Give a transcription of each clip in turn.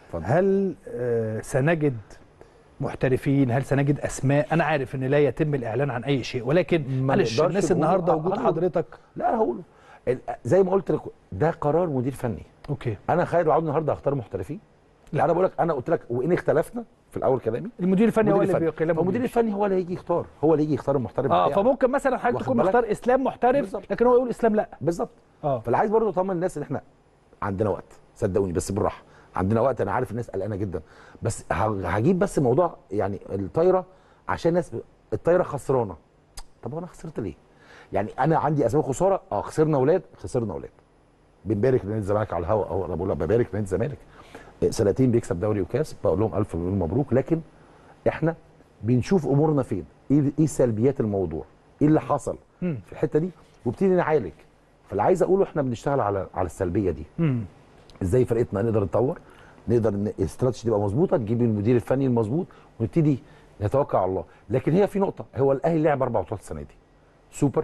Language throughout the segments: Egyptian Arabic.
اتفضل. هل آه، سنجد محترفين هل سنجد اسماء انا عارف ان لا يتم الاعلان عن اي شيء ولكن ما معلش نقدرش الناس نقول- النهارده آه، وجود آه. حضرتك لا انا هقوله ال- زي ما قلت لك ده قرار مدير فني اوكي انا خالد العوض النهارده هختار محترفين لا انا بقول لك انا قلت لك وان اختلفنا في الاول كلامي المدير الفني هو المدير اللي الفني. بيقيمه فالمدير الفني هو اللي هيجي يختار هو اللي يجي يختار المحترف اه بتاعه. فممكن مثلا حضرتك واخد تكون بالك؟ مختار اسلام محترف بالظبط. لكن هو يقول اسلام لا بالظبط اه فاللي عايز برضه اطمن الناس ان احنا عندنا وقت صدقوني بس بالراحه عندنا وقت انا عارف الناس قلقانه جدا بس ه- هجيب بس موضوع يعني الطايره عشان الناس الطايره خسرانه طب انا خسرت ليه؟ يعني انا عندي اسباب خساره اه خسرنا اولاد خسرنا اولاد بنبارك لنادي الزمالك على الهواء اهو انا بقول لك ببارك لنادي الزمالك سنتين بيكسب دوري وكاس بقول لهم الف مليون مبروك لكن احنا بنشوف امورنا فين ايه ايه سلبيات الموضوع ايه اللي حصل مم. في الحته دي وابتدي نعالج فاللي عايز اقوله احنا بنشتغل على على السلبيه دي مم. ازاي فرقتنا نقدر نطور نقدر ان الاستراتيجي تبقى مظبوطه تجيب المدير الفني المظبوط ونبتدي نتوكل على الله لكن هي في نقطه هو الاهلي لعب اربع بطولات السنه دي سوبر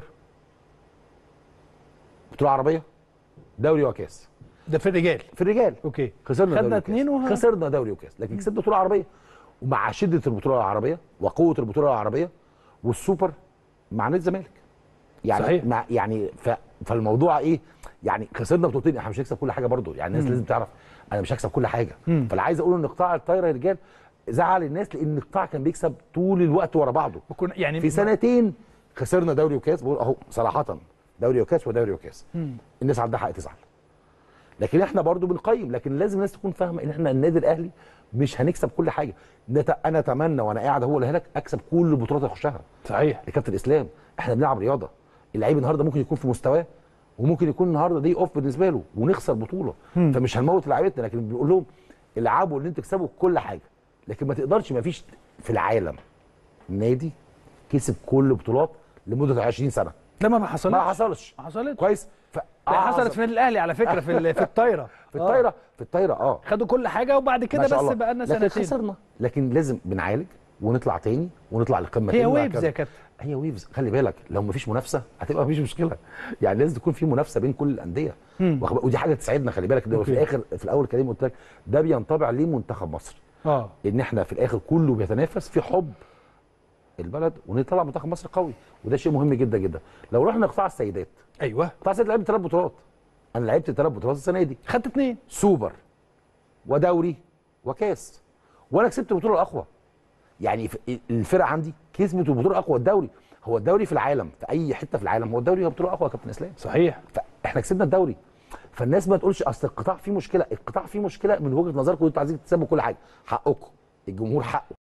بطوله عربيه دوري وكاس ده في الرجال في الرجال اوكي خسرنا خدنا دوري وكاس. اتنين وه- خسرنا دوري وكاس لكن كسبنا بطوله عربيه ومع شده البطوله العربيه وقوه البطوله العربيه والسوبر مع نادي الزمالك يعني صحيح. مع يعني ف فالموضوع ايه يعني خسرنا بطولتين احنا مش هنكسب كل حاجه برضو يعني الناس لازم تعرف انا مش هكسب كل حاجه مم. فاللي عايز اقوله ان قطاع الطايره يا رجال زعل الناس لان القطاع كان بيكسب طول الوقت ورا بعضه بكون يعني في سنتين خسرنا دوري وكاس بقول اهو صراحه دوري وكاس ودوري وكاس مم. الناس عندها حق تزعل لكن احنا برضو بنقيم لكن لازم الناس تكون فاهمه ان احنا النادي الاهلي مش هنكسب كل حاجه نت... انا اتمنى وانا قاعد هو اللي هناك اكسب كل البطولات اللي اخشها صحيح يا كابتن اسلام احنا بنلعب رياضه اللعيب النهارده ممكن يكون في مستواه وممكن يكون النهارده دي اوف بالنسبه له ونخسر بطوله مم. فمش هنموت لعيبتنا لكن بنقول لهم العبوا ان انتوا تكسبوا كل حاجه لكن ما تقدرش ما فيش في العالم نادي كسب كل بطولات لمده 20 سنه لا ما حصلش ما حصلش ما حصلش كويس ف... لا آه، حصلت حصل. في النادي الاهلي على فكره في ال- في الطايره في الطايره في الطايره اه خدوا كل حاجه وبعد كده ما شاء بس الله. بقى لنا لكن سنتين خسرنا لكن لازم بنعالج ونطلع تاني ونطلع للقمه هي تاني ويفز وهكذا. يا كابتن هي ويفز خلي بالك لو مفيش منافسه هتبقى مفيش مشكله يعني لازم تكون في منافسه بين كل الانديه مم. واخد بالك؟ ودي حاجه تسعدنا خلي بالك ده في أوكي. الاخر في الاول كريم قلت لك ده بينطبع ليه منتخب مصر اه ان احنا في الاخر كله بيتنافس في حب البلد ونطلع منتخب مصر قوي وده شيء مهم جدا جدا لو رحنا قطاع السيدات ايوه قطاع السيدات لعبت ثلاث بطولات انا لعبت ثلاث بطولات السنه دي خدت اتنين سوبر ودوري وكاس وانا كسبت البطوله الاقوى يعني في- الفرقه عندي كسبت البطوله الاقوى الدوري هو الدوري في العالم في اي حته في العالم هو الدوري هو البطوله الاقوى يا كابتن اسلام صحيح فاحنا كسبنا الدوري فالناس ما تقولش اصل القطاع فيه مشكله القطاع فيه مشكله من وجهه نظركم انتوا عايزين تكسبوا كل حاجه حقكم الجمهور حقه